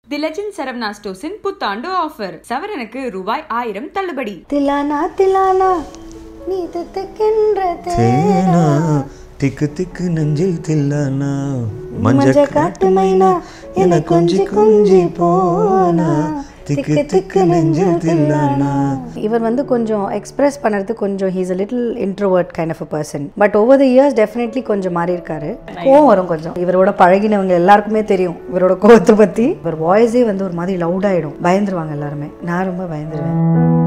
தி legend Saravana ஸ்டோர்ஸின் புத்தாண்டு offer சவரனுக்கு ரூபாய் ஆயிரம் தள்ளுபடி திலானா திலானா நீ தித்துக்கின்ற தேனா திக்கு திக்கு நெஞ்சில் தில்லானா மஞ்ச மஞ்ச காட்டு மைனா என கொஞ்சி கொஞ்சி போனா திக்கு திக்கு நெஞ்சில் தில்லானா இவர் வந்து கொஞ்சம் எக்ஸ்பிரஸ் பண்ணுறது கொஞ்சம் he's a little introvert kind of a person but over the years definitely கொஞ்சம் மாறி இருக்காரு கோவம் வரும் கொஞ்சம் இவரோட பழகினவங்க எல்லாருக்குமே தெரியும் இவரோட கோவத்தை பற்றி இவர் வாய்ஸே வந்து ஒரு மாதிரி லவுடாயிடும் பயந்துருவாங்க எல்லாருமே நான் ரொம்ப பயந்துருவேன்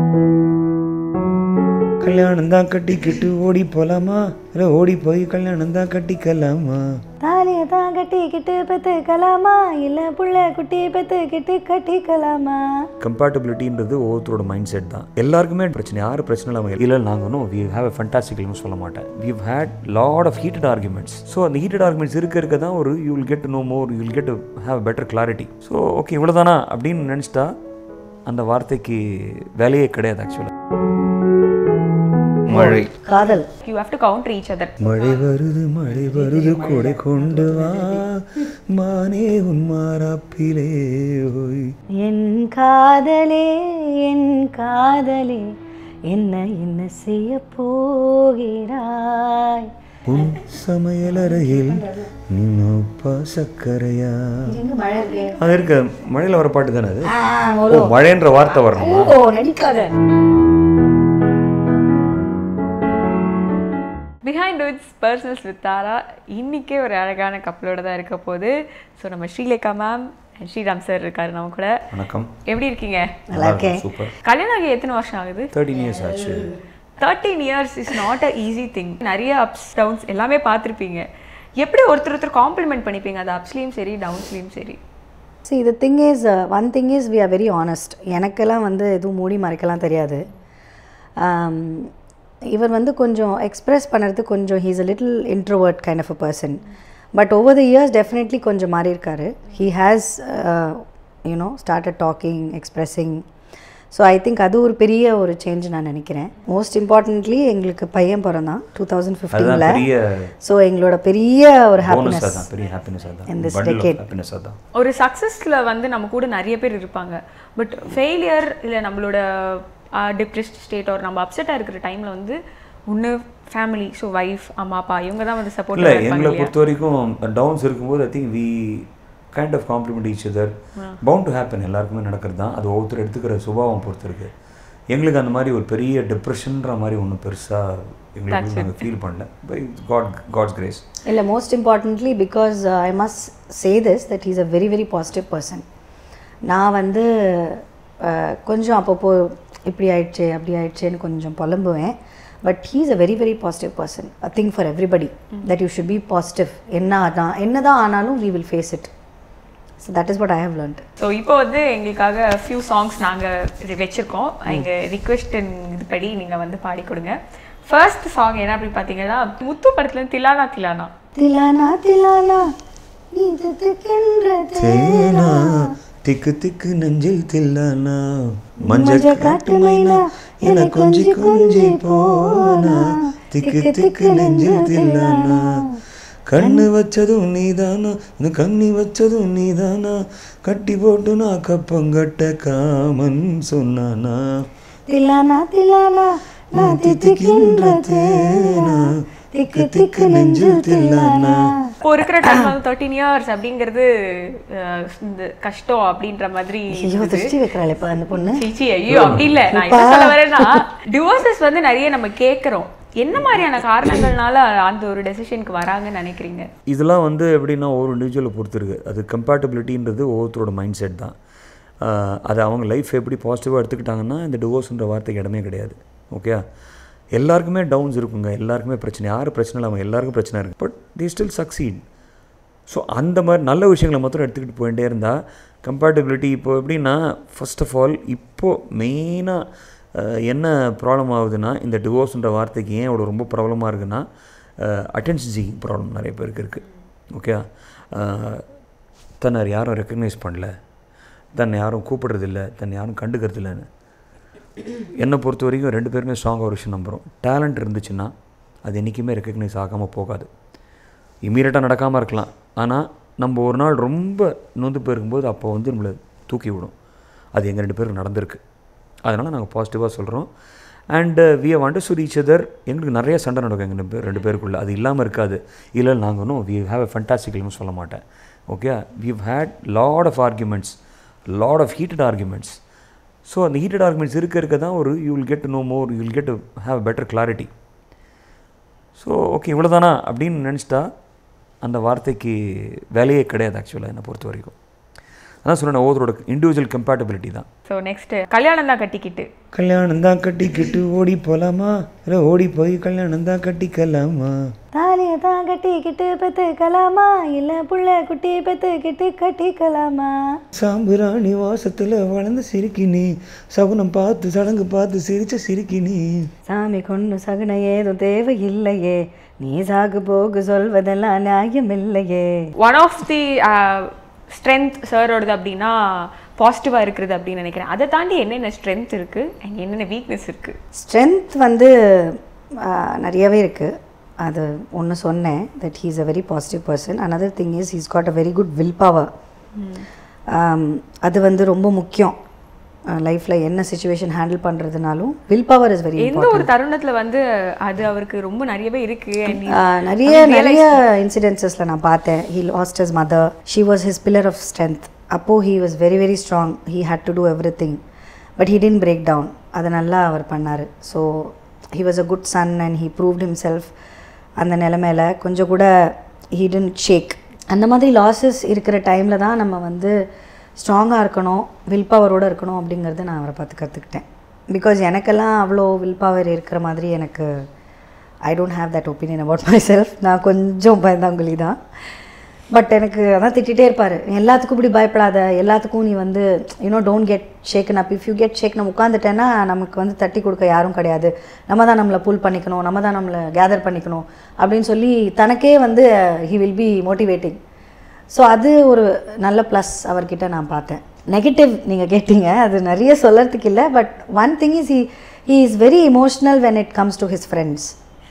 கல்யாணம் தான் கட்டிக்கிட்டு ஓடி போலாமா இல்லை ஓடி போய் கல்யாணம் தான் கட்டிக்கலாமா தாலியை தான் கட்டிக்கிட்டு பெத்துக்கலாமா இல்லை புள்ள குட்டி பெத்துக்கிட்டு கட்டிக்கலாமா கம்பேட்டபிலிட்டின்றது ஒவ்வொருத்தரோட மைண்ட் செட் தான் எல்லாருக்குமே பிரச்சனை யார் பிரச்சனை இல்லாமல் இல்லை நாங்கள் ஒன்றும் வி ஹேவ் எ ஃபண்டாஸ்டிக்னு சொல்ல மாட்டேன் we had lot of heated arguments so அந்த ஹீட்டட் ஆர்குமெண்ட்ஸ் இருக்க இருக்க தான் ஒரு you will get no more you will get have better clarity so okay இவ்வளோதானா அப்படின்னு நினச்சிட்டா அந்த வார்த்தைக்கு வேலையே கிடையாது ஆக்சுவலாக மழை காதல் you have to counter each other மழை வருது மழை வருது கொடை கொண்டு வா மானே உன் மாறாப்பிலே ஓய் என் காதலே என் காதலே என்ன என்ன செய்ய போகிறாய் உன் சமையலறையில் நின்னோப்பா சக்கரையா அது இருக்க மழையில் வர பாட்டு தானே அது ஓ மழைன்ற வார்த்தை வரணுமா ஓ நடிக்காத பிஹைண்ட் விட்ஸ் பர்சனல்ஸ் வித் தாரா இன்னிக்கே ஒரு அழகான கப்பலோட தான் இருக்க போகுது ஸோ நம்ம ஸ்ரீலேகா மேம் ஸ்ரீராம் சார் இருக்காரு நம்ம கூட வணக்கம் எப்படி இருக்கீங்க நல்லா இருக்கேன் சூப்பர் கல்யாணம் ஆகி எத்தனை வருஷம் ஆகுது தேர்ட்டின் இயர்ஸ் ஆச்சு thirteen years is not a easy thing நிறைய அப்ஸ் டவுன்ஸ் எல்லாமே பார்த்துருப்பீங்க எப்படி ஒருத்தர் ஒருத்தர் காம்ப்ளிமெண்ட் பண்ணிப்பீங்க அது அப்ஸ்லேயும் சரி டவுன்ஸ்லேயும் சரி சி இது thing is one thing is we are very honest எனக்கெல்லாம் வந்து எதுவும் மூடி மறைக்கலாம் தெரியாது Um, இவர் வந்து கொஞ்சம் எக்ஸ்பிரஸ் பண்ணுறது கொஞ்சம் he's a little introvert kind of a person but over the years definitely கொஞ்சம் மாறி இருக்காரு he has you know started talking expressing so I think அது ஒரு பெரிய ஒரு சேஞ்ச் நான் நினைக்கிறேன் மோஸ்ட் இம்பார்ட்டன்ட்லி எங்களுக்கு பையன் பிறந்தான் டூ தௌசண்ட் அதுதான் ஃபிஃப்டீனில் பெரிய ஸோ எங்களோட பெரிய ஒரு போனஸ் ஹாப்பினஸ் அதான் பெரிய ஹாப்பினஸ் In அதான் this bundle of decade. happiness அதான் ஒரு சக்ஸஸில் வந்து நம்ம கூட நிறைய பேர் இருப்பாங்க பட் ஃபெயிலியர் இல்லை நம்மளோட டிப்ரெஸ்ட் ஸ்டேட் ஒரு நம்ம அப்செட்டாக இருக்கிற டைமில் வந்து ஒன்று ஃபேமிலி ஸோ ஒய்ஃப் அம்மா அப்பா இவங்க தான் வந்து சப்போர்ட் இல்லை இருப்பாங்க எங்களை இல்லையா பொறுத்த வரைக்கும் டவுன்ஸ் இருக்கும்போது I think we kind of complement each other bound to happen எல்லாருக்குமே நடக்கிறது தான் அது ஒவ்வொருத்தர் எடுத்துக்கிற சுபாவம் பொறுத்து இருக்கு எங்களுக்கு அந்த மாதிரி ஒரு பெரிய டிப்ரெஷன்ற மாதிரி ஒன்றும் பெருசாக எங்களுக்கு நாங்கள் ஃபீல் பண்ணல பை காட் காட்ஸ் கிரேஸ் இல்லை most importantly because I must say this that is a very very positive person நான் வந்து uh, கொஞ்சம் அப்பப்போ இப்படி ஆயிடுச்சு அப்படி ஆயிடுச்சேன்னு கொஞ்சம் புலம்புவேன் but he is a very very positive person I think for everybody that you should be positive என்ன ஆனா என்ன தான் ஆனாலும் we will face it so that is what I have learnt so இப்போ வந்து எங்களுக்காக ஃபியூ சாங்ஸ் நாங்கள் வச்சுருக்கோம் எங்கள் ரிக்வெஸ்டின் இதுபடி நீங்கள் வந்து பாடி கொடுங்க ஃபர்ஸ்ட் சாங் என்ன அப்படி பார்த்தீங்கன்னா முத்து படத்துல திலானா திலானா திலானா திலானா நீ தித்துக்கின்ற தேனா திக்கு திக்கு நெஞ்சில் தில்லானா மஞ்ச மஞ்ச காட்டு மைனா என கொஞ்சி கொஞ்சி போனா திக்கு திக்கு நெஞ்சில் தில்லானா கண்ணு வச்சதும் நீதானா இந்த கண்ணி வச்சதும் நீதானா கட்டி போட்டு நான் கப்பங்கட்ட காமன் சொன்னானா திலானா திலானா நான் தித்துக்கின்ற தேனா திக்கு திக்கு நெஞ்சில் தில்லானா இப்போ இருக்கிற டைம் வந்து தேர்ட்டீன் இயர்ஸ் அப்படிங்கிறது அஹ், இந்த கஷ்டம் அப்படின்ற மாதிரி ஐயோ திருஷ்டி வைக்கிறாள் இப்போ அந்த பொண்ணு சீச்சி ஐயோ அப்படி இல்ல நான் என்ன சொல்ல வரேன்னா டிவோர்சஸ் வந்து நிறைய நம்ம கேட்குறோம் என்ன மாதிரியான காரணங்கள்னால அந்த ஒரு டெசிஷனுக்கு வராங்கன்னு நினைக்கிறீங்க இதெல்லாம் வந்து எப்படின்னா ஒவ்வொரு இண்டிவிஜுவலை பொறுத்து இருக்குது அது கம்பேட்டபிலிட்டின்றது ஒவ்வொருத்தரோட மைண்ட் செட் தான் ஆஹ் அது அவங்க லைஃப் எப்படி பாசிட்டிவாக எடுத்துக்கிட்டாங்கன்னா இந்த டிவோர்ஸ்ன்ற வார்த்தைக்கு இடமே கிடையாது ஓகே எல்லாருக்குமே டவுன்ஸ் இருக்குங்க எல்லாருக்குமே பிரச்சனை யார் பிரச்சனை இல்லாமல் எல்லாருக்கும் பிரச்சனை இருக்குது but the still succeed so அந்த மாதிரி நல்ல விஷயங்களை மாத்திரம் எடுத்துக்கிட்டு போயிட்டே இருந்தால் கம்பேட்டபிலிட்டி இப்போ எப்படின்னா ஃபர்ஸ்ட் ஆஃப் ஆல் இப்போது மெயினாக என்ன ப்ராப்ளம் ஆகுதுன்னா இந்த டிவோர்ஸ்ன்ற வார்த்தைக்கு ஏன் அவ்வளோ ரொம்ப ப்ராப்ளமாக இருக்குன்னா அட்டென்ஷன் சீக்கிங் ப்ராப்ளம் நிறைய பேருக்கு இருக்குது ஓகே தன்னை யாரும் ரெக்கக்னைஸ் பண்ணல தன்னை யாரும் கூப்பிடுறதில்ல தன்னை யாரும் கண்டுக்கிறதில்லன்னு என்னை பொறுத்த வரைக்கும் ரெண்டு பேருமே ஸ்ட்ராங்காக ஒரு விஷயம் நம்புகிறோம் டேலண்ட் இருந்துச்சுன்னா அது என்றைக்குமே ரெக்கக்னைஸ் ஆகாமல் போகாது இம்மீடியட்டாக நடக்காமல் இருக்கலாம் ஆனால் நம்ம ஒரு நாள் ரொம்ப நொந்து போயிருக்கும்போது அப்போ வந்து நம்மளை தூக்கி விடும் அது எங்கள் ரெண்டு பேருக்கு நடந்திருக்கு அதனால் நாங்கள் பாசிட்டிவாக சொல்கிறோம் and we have understood each other எங்களுக்கு நிறைய சண்டை நடக்கும் எங்கள் ரெண்டு பேர் ரெண்டு பேருக்குள்ளே அது இல்லாமல் இருக்காது இல்லை நாங்கள் ஒன்றும் வி ஹேவ் எ ஃபண்டாஸ்டிக்னு சொல்ல மாட்டேன் okay we had lot of arguments lot of heated arguments so அந்த ஹீட்டட் ஆர்குமெண்ட்ஸ் இருக்க இருக்க தான் ஒரு you will get no more you will get have better clarity so okay இவ்வளோதானா அப்படின்னு நினச்சிட்டா அந்த வார்த்தைக்கு வேலையே கிடையாது ஆக்சுவலாக என்னை பொறுத்த வரைக்கும் அதான் சொன்னேன் ஒவ்வொருத்தரோட இண்டிவிஜுவல் கம்பேட்டபிலிட்டி தான் ஸோ நெக்ஸ்ட் கல்யாணம் தான் கட்டிக்கிட்டு கல்யாணம் தான் கட்டிக்கிட்டு ஓடி போகலாமா இல்லை ஓடி போய் கல்யாணம் தான் கட்டிக்கலாமா தாலியை தான் கட்டிக்கிட்டு பெத்துக்கலாமா இல்லை புள்ள குட்டி பெத்துக்கிட்டு கட்டிக்கலாமா சாம்பிராணி வாசத்தில் வளர்ந்த சிரிக்கினி சகுனம் பார்த்து சடங்கு பார்த்து சிரிச்ச சிரிக்கினி சாமி கொண்டு சகுன ஏதும் தேவையில்லையே நீ சாகு போகு சொல்வதெல்லாம் நியாயமில்லையே ஒன் ஆஃப் தி ஸ்ட்ரென்த் சாரோடது அப்படின்னா பாசிட்டிவாக இருக்கிறது அப்படின்னு நினைக்கிறேன் அதை தாண்டி என்னென்ன ஸ்ட்ரென்த் இருக்குது அண்ட் என்னென்ன வீக்னஸ் இருக்குது ஸ்ட்ரென்த் வந்து ஆஹ், நிறையவே இருக்குது அது ஒன்று சொன்னேன் that he is a very positive person another thing is he's got a very good will power அது வந்து ரொம்ப முக்கியம் லைஃப்பில் என்ன சுச்சுவேஷன் ஹேண்டில் பண்ணுறதுனாலும் வில் பவர் இஸ் வெரி எந்த ஒரு தருணத்தில் வந்து அது அவருக்கு ரொம்ப நிறையவே இருக்குது அண்ட் ஆஹ் நிறைய நிறைய இன்சிடென்சஸில் நான் பார்த்தேன் he lost his mother she was his pillar of strength அப்போது he was very very strong he had to do everything but he didn't break down அதை நல்லா அவர் பண்ணார் so he was a good son and he proved himself அந்த நிலமையில கொஞ்சம் கூட he didn't ஷேக் அந்த மாதிரி லாஸஸ் இருக்கிற டைமில் தான் நம்ம வந்து ஸ்ட்ராங்காக இருக்கணும் வில் பவரோடு இருக்கணும் அப்படிங்கிறத நான் அவரை பார்த்து கற்றுக்கிட்டேன் பிகாஸ் எனக்கெல்லாம் அவ்வளோ வில் பவர் இருக்கிற மாதிரி எனக்கு I don't have that opinion about myself நான் கொஞ்சம் பயந்தாங்குழி தான் பட் எனக்கு அதான் திட்டிகிட்டே இருப்பார் எல்லாத்துக்கும் இப்படி பயப்படாத எல்லாத்துக்கும் நீ வந்து you know don't get shaken up if you get shake நம்ம உட்காந்துட்டேன்னா நமக்கு வந்து தட்டி கொடுக்க யாரும் கிடையாது நம்ம தான் நம்மளை புல் பண்ணிக்கணும் நம்ம தான் நம்மளை கேதர் பண்ணிக்கணும் அப்படின்னு சொல்லி தனக்கே வந்து he will be motivating so அது ஒரு நல்ல ப்ளஸ் அவர்கிட்ட நான் பார்த்தேன் நெகட்டிவ் நீங்கள் கேட்டீங்க அது நிறைய சொல்லறதுக்கு இல்லை but one thing is he he is very emotional when it comes to his friends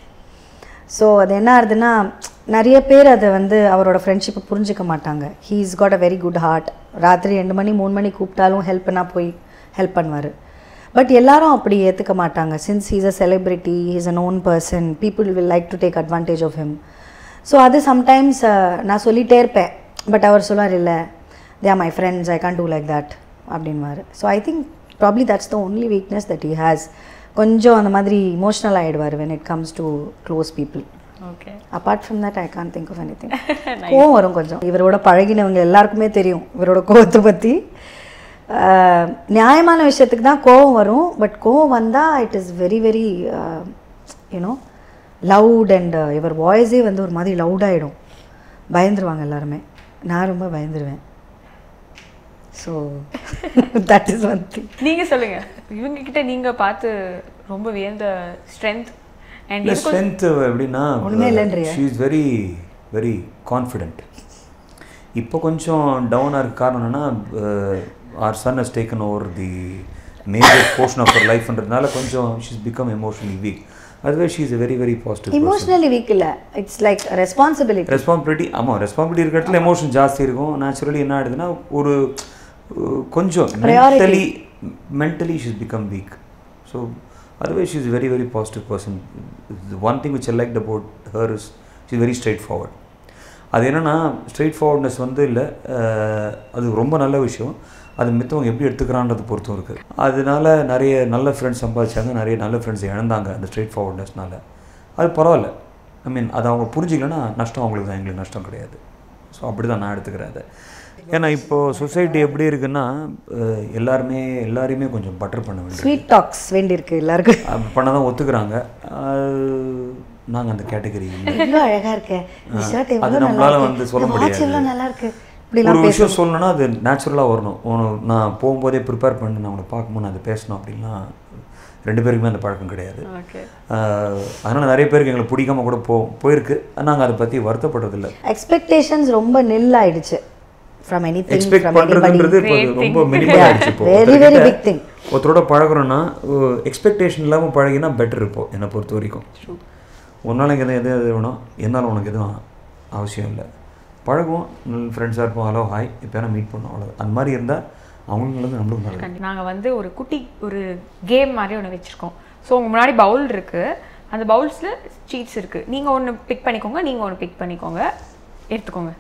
so அது என்ன ஆகுதுன்னா நிறைய பேர் அதை வந்து அவரோட ஃப்ரெண்ட்ஷிப்பை புரிஞ்சிக்க மாட்டாங்க he is got a very good heart ராத்திரி ரெண்டு மணி மூணு மணி கூப்பிட்டாலும் ஹெல்ப் பண்ணா போய் ஹெல்ப் பண்ணுவார் பட் எல்லாரும் அப்படி ஏற்றுக்க மாட்டாங்க since he's a celebrity he's a known person people will like to take advantage of him so அது சம்டைம்ஸ் நான் சொல்லிகிட்டே இருப்பேன் பட் அவர் சொல்லுவார் இல்லை they are my friends I can't do like that அப்படின்வார் so I think probably that's the only weakness that he has கொஞ்சம் அந்த மாதிரி இமோஷ்னல் ஆகிடுவார் when it comes to close people okay apart from that I can't think of any anything கோவம் வரும் கொஞ்சம் இவரோட பழகினவங்க எல்லாருக்குமே தெரியும் இவரோட கோவத்தை பற்றி நியாயமான விஷயத்துக்கு தான் கோவம் வரும் பட் கோவம் வந்தால் it is very very you know loud and இவர் வாய்ஸே வந்து ஒரு மாதிரி லவுடாகிடும் பயந்துருவாங்க எல்லாருமே நான் ரொம்ப பயந்துருவேன் so that is one thing நீங்க சொல்லுங்க இவங்க கிட்ட நீங்க பார்த்து ரொம்ப வியந்த ஸ்ட்ரென்த் அண்ட் இல்லை ஸ்ட்ரென்த் எப்படின்னா ஒண்ணுமே இல்லைன்றியா? She is very very confident இப்போ கொஞ்சம் டவுனாக இருக்க காரணம் என்னன்னா our son has taken over the major portion of our லைஃப்ன்றதுனால கொஞ்சம் ஷீஸ் பிகம் எமோஷனலி வீக் அதுவே she is very very positive emotionally weak இல்லை இட்ஸ் லைக் ரெஸ்பான்சிபிலிட்டி ரெஸ்பான்சிபிலிட்டி ஆமாம் ரெஸ்பான்சிபிலிட்டி இருக்கிற இடத்துல எமோஷன் ஜாஸ்தி இருக்கும் நேச்சுரலி என்ன ஆயிடுதுன்னா ஒரு அஹ், கொஞ்சம் mentally mentally she's become weak so அதுவே she is very very positive person one thing which I like about her is she's very straightforward அது என்னென்னா ஸ்ட்ரைட் ஃபார்வர்ட்னஸ் வந்து இல்லை அது ரொம்ப நல்ல விஷயம் அது மித்தவங்க எப்படி எடுத்துக்கிறான்றதை பொறுத்தும் இருக்குது அதனால நிறைய நல்ல ஃப்ரெண்ட்ஸ் சம்பாதிச்சாங்க நிறைய நல்ல ஃப்ரெண்ட்ஸ் இழந்தாங்க அந்த ஸ்ட்ரைட் ஃபார்வர்ட்னஸ்னால அது பரவாயில்ல ஐ மீன் அதை அவங்க புரிஞ்சிக்கலன்னா நஷ்டம் அவங்களுக்கு தான் எங்களுக்கு நஷ்டம் கிடையாது ஸோ அப்படி தான் நான் எடுத்துக்கிறேன் அதை ஏன்னா இப்போது சொசைட்டி எப்படி இருக்குன்னா அஹ், எல்லாருமே எல்லாரையுமே கொஞ்சம் பட்டர் பண்ண வேண்டியது ஸ்வீட் டாக்ஸ் வேண்டியிருக்கு எல்லாருக்கும் அப்படி பண்ண தான் ஒத்துக்கிறாங்க நாங்கள் அந்த கேட்டகரி எவ்வளோ அழகா இருக்கு இந்த ஷர்ட் அது எவ்வளோ நல்லா நம்மளால இருக்கு வந்து சொல்ல இந்த வாட்ச் முடியாது. எவ்வளோ நல்லா இருக்கு ஒரு இப்படிலாம் விஷயம் சொல்லணும்னா அது நேச்சுரலாக வரணும் உன- நான் போகும்போதே ப்ரிப்பேர் பண்ணி நான் அவனை பார்க்கும்போது நான் அதை பேசணும் அப்படின்லாம் ரெண்டு பேருக்குமே அந்த பழக்கம் கிடையாது ஓகே அதனால் நிறைய பேருக்கு எங்களுக்கு பிடிக்காம கூட போ போயிருக்கு நாங்கள் அதை பற்றி வருத்தப்படுறதில்ல எக்ஸ்பெக்டேஷன்ஸ் ரொம்ப nil ஆயிடுச்சு from anything expect from பண்ணுறதுன்றது இப்போ ரொம்ப மினிமம் ஆயிடுச்சு இப்போ வெரி வெரி பிக் திங் ஒருத்தரோட பழகுறோன்னா எக்ஸ்பெக்டேஷன் இல்லாமல் பழகினா பெட்டர் இப்போ என்னை பொறுத்த வரைக்கும் ஒரு நாளைக்கு எது எது எது வேணும் என்னாலும் உனக்கு எதுவும் அவசியம் இல்லை பழகுவோம் ஃப்ரெண்ட்ஸாக இருப்போம் ஹலோ ஹாய் இப்போ மீட் பண்ணோம் அவ்வளோ அந்த மாதிரி இருந்தால் அவங்களும் நல்லது நம்மளும் நல்லது நாங்கள் வந்து ஒரு குட்டி ஒரு கேம் மாதிரி ஒன்று வச்சுருக்கோம் ஸோ உங்கள் முன்னாடி பவுல் இருக்குது அந்த பவுல்ஸில் சீட்ஸ் இருக்குது நீங்கள் ஒன்று பிக் பண்ணிக்கோங்க நீங்கள் ஒன்று பிக் பண்ணிக்கோங்க எடுத்துக்கோங்க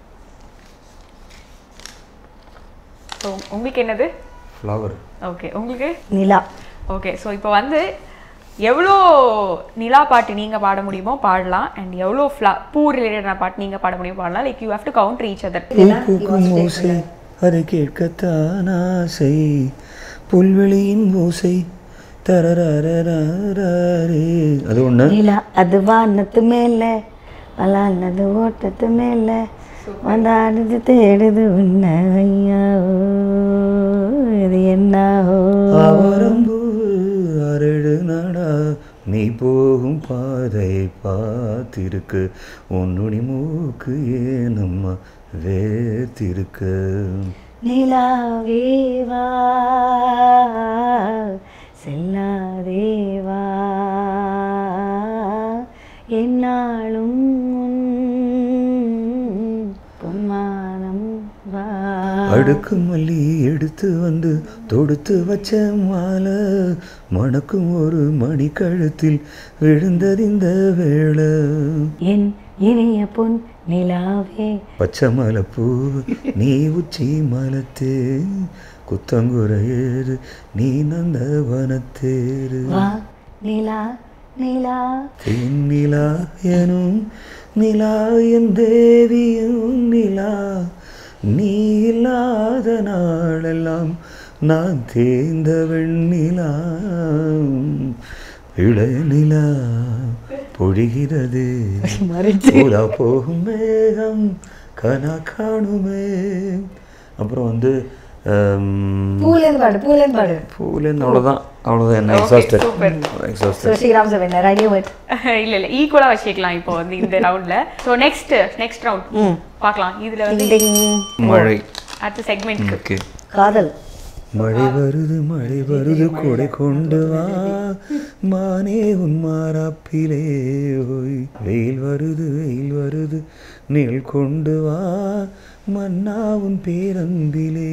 ஸோ உங்களுக்கு என்னது ஃப்ளவர் ஓகே உங்களுக்கு நிலா ஓகே ஸோ இப்போ வந்து எவ்வளோ நிலா பாட்டு நீங்கள் பாட முடியுமோ பாடலாம் அண்ட் எவ்வளோ ஃப்ளா பூ ரிலேட்டடான பாட்டு நீங்கள் பாட முடியுமோ பாடலாம் like you have to count reach other பூக்கும் ஓசை அதை கேட்கத்தான் ஆசை புல்வெளியின் ஓசை தரரரரரரே. அது ஒன்று நிலா அது வானத்து மேல வளானது ஓட்டத்து மேல வந்தாடுது தேடுது உன்ன ஐயா ஓ, இது என்ன ஓ ஆவரம்பு அரடு நாடா நீ போகும் பாதை பார்த்திருக்கு உன்னுடைய மூக்கு ஏனம்மா வேர்த்திருக்கு நிலாவேவா செல்லாதேவா என்னாலும் உன் பொன்மானம் வா அடுக்கு மல்லி எடுத்து வந்து தொடுத்து வச்ச மாலை மணக்கும் ஒரு மணி கழுத்தில் விழுந்தது இந்த வேளை என் இனிய பொன் நிலாவே பச்சை மலைப்பூ நீ உச்சி மலத்தே குத்தங்குறையேறு நீ நந்த வனத்தேரு வா நிலா நிலா தென்னிலா எனும் நிலா என் தேவியும் நிலா நீ இல்லாத நாளெல்லாம் நான் தேர்ந்த வெண்ணிலா இளநிலா பொழிகிறது ஊதா போகும் மேகம் கனா காணுமே அப்புறம் வந்து பூலேந்து பாடு பூலேந்து பாடு பூலேருந்து அவ்வளோதான் அவ்வளோதான் என்ன exhausted exhausted So Sriram Seven, I knew it. இல்லை இல்லை ஈக்குவலாக வச்சுக்கலாம் இப்போ வந்து இந்த ரவுண்டில் ஸோ நெக்ஸ்ட் நெக்ஸ்ட் ரவுண்ட் பார்க்கலாம் இதில் வந்து Ding ding. மழை அடுத்த செக்மெண்ட்க்கு ஓகே காதல் மழை வருது மழை வருது கொடை கொண்டு வா மானே உன் மாறாப்பிலே ஓய் வெயில் வருது வெயில் வருது நீள் கொண்டு வா மன்னா உன் பேரன்பிலே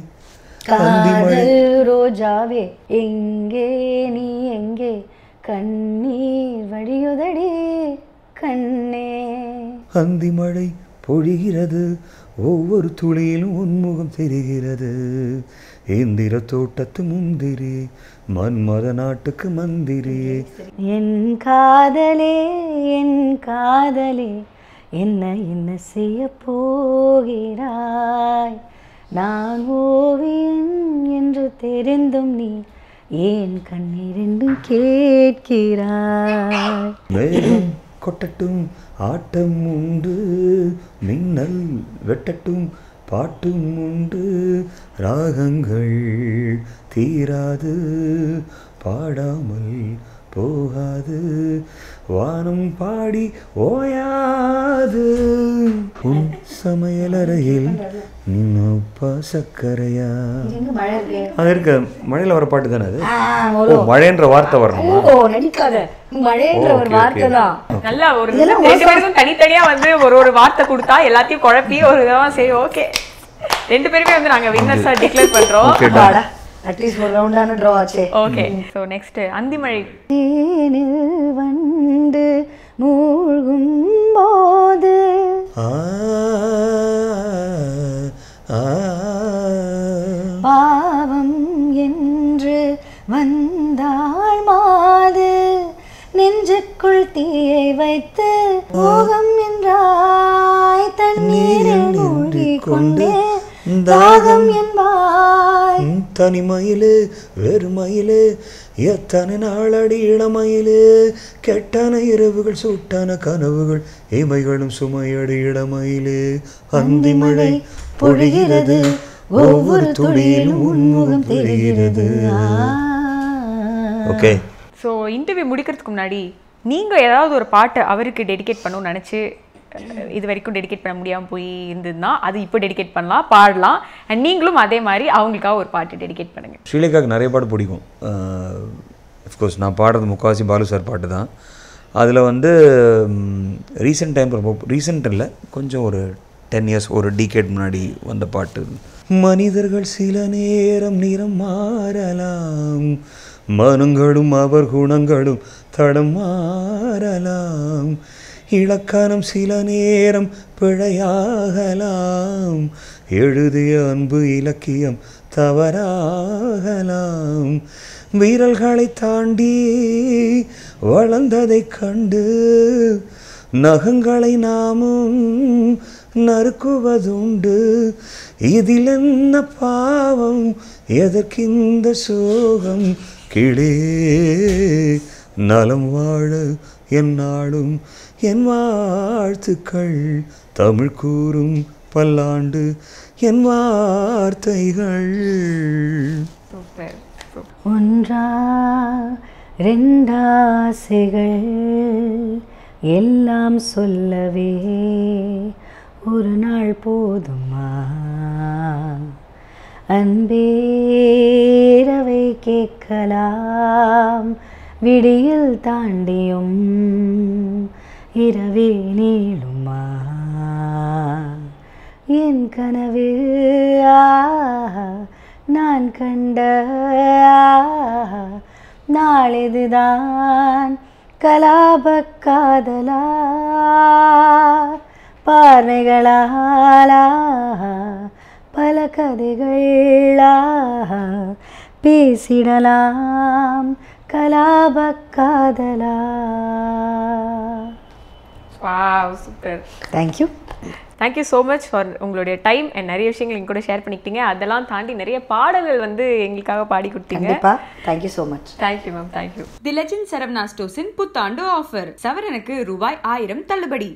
காதல் ரோஜாவே எங்கே நீ எங்கே கண்ணீர் வடியுதடி கண்ணே அந்தி மழை பொழிகிறது ஒவ்வொரு துளியிலும் உன்முகம் தெரிகிறது இந்திர தோட்டத்து முந்திரி மன்மத நாட்டுக்கு மந்திரியே என் காதலே என் காதலே என்ன என்ன செய்ய போகிறாய் நான் ஓவியன் என்று தெரிந்தும் நீ ஏன் கண்ணீரெண்டும் கேட்கிறாய் மேகம் கொட்டட்டும் ஆட்டம் உண்டு மின்னல் வெட்டட்டும் பாட்டும் உண்டு ராகங்கள் தீராது பாடாமல் போகாது வானம் பாடி ஓயாது உன் சமையலறையில் நின்னப்பா சக்கரையா எங்க மழை இருக்கு அது இருக்க மழையில் வர பாட்டு தானே அது ஆ, ஓ மழைன்ற வார்த்தை வரணுமா ஓ நடிக்காத மழைன்ற ஒரு வார்த்தை தான் நல்லா ஒரு ரெண்டு பேருக்கும் தனித்தனியா வந்து ஒரு ஒரு வார்த்தை கொடுத்தா எல்லாத்தையும் குழப்பி ஒரு விதமா சரி ஓகே ரெண்டு பேருமே வந்து நாங்க வின்னர்ஸா டிக்ளேர் பண்றோம் ஓகே அட்லீஸ்ட் ஒரு ரவுண்டான ட்ரா ஆச்சே ஓகே ஸோ நெக்ஸ்ட் அந்திமழை தேனில் வந்து மூழ்கும் போது ஆ ஆ பாவம் என்று வந்தாள் மாது நெஞ்சுக்குள் தீயை வைத்து மோகம் என்றாய் தண்ணீரில் மூழ்கிக் கொண்டே தாகம் என்பாய் ம், தனிமயிலு வெறுமயிலு எத்தனை நாளடி இளமயிலு கெட்டான இரவுகள் சூட்டான கனவுகள் இமைகளும் சுமையடி இளமயிலு அந்தி மழை பொழிகிறது ஒவ்வொரு துளியிலும் உன்முகம் தெரிகிறது ஓகே ஸோ இன்டர்வியூ முடிக்கிறதுக்கு முன்னாடி நீங்க ஏதாவது ஒரு பாட்டை அவருக்கு டெடிகேட் பண்ணணும்னு நினைச்சு அஹ், இது வரைக்கும் டெடிகேட் பண்ண முடியாம போய் இருந்ததுன்னா அது இப்போ டெடிகேட் பண்ணலாம் பாடலாம் அண்ட் நீங்களும் அதே மாதிரி அவங்களுக்காக ஒரு பாட்டு டெடிகேட் பண்ணுங்க ஸ்ரீலேகாவுக்கு நிறைய பாட்டு பிடிக்கும் அஃப்கோர்ஸ் நான் பாடுறது முக்காவாசி பாலு சார் பாட்டு தான் அதில் வந்து ரீசெண்ட் டைம் ரொம்ப ரீசெண்ட் இல்லை கொஞ்சம் ஒரு டென் இயர்ஸ் ஒரு டீகேட் முன்னாடி வந்த பாட்டு மனிதர்கள் சில நேரம் நிறம் மாறலாம் மனங்களும் அவர் குணங்களும் தடம் மாறலாம் இலக்கணம் சில நேரம் பிழையாகலாம் எழுதிய அன்பு இலக்கியம் தவறாகலாம் வீரல்களை தாண்டி வளர்ந்ததைக் கண்டு நகங்களை நாமும் நறுக்குவதுண்டு இதில் என்ன பாவம் எதற்கிந்த சோகம் கிளே நலம் வாழ என் நாளும் என் வாழ்த்துக்கள் தமிழ் கூறும் பல்லாண்டு என் வார்த்தைகள் சூப்பர் ஒன்றா ரெண்டாசைகள் எல்லாம் சொல்லவே ஒரு நாள் போதுமா அன்பேரவை கேட்கலாம் விடியல் தாண்டியும் இரவே நீளுமா என் கனவு நான் கண்ட நாளிதுதான் கலாப காதலா பார்வைகளாலா பல கதைகளா பேசிடலாம் கலாப காதலா wow super thank you thank you so much for உங்களுடைய டைம் அண்ட் நிறைய விஷயங்கள் எங்க கூட ஷேர் பண்ணிக்கிட்டீங்க அதெல்லாம் தாண்டி நிறைய பாடல்கள் வந்து எங்களுக்காக பாடி கொடுத்தீங்க கண்டிப்பாக thank you so much thank you ma'am thank you the legend Saravana ஸ்டோர்ஸின் புத்தாண்டு ஆஃபர் சவரனுக்கு ரூபாய் ஆயிரம் தள்ளுபடி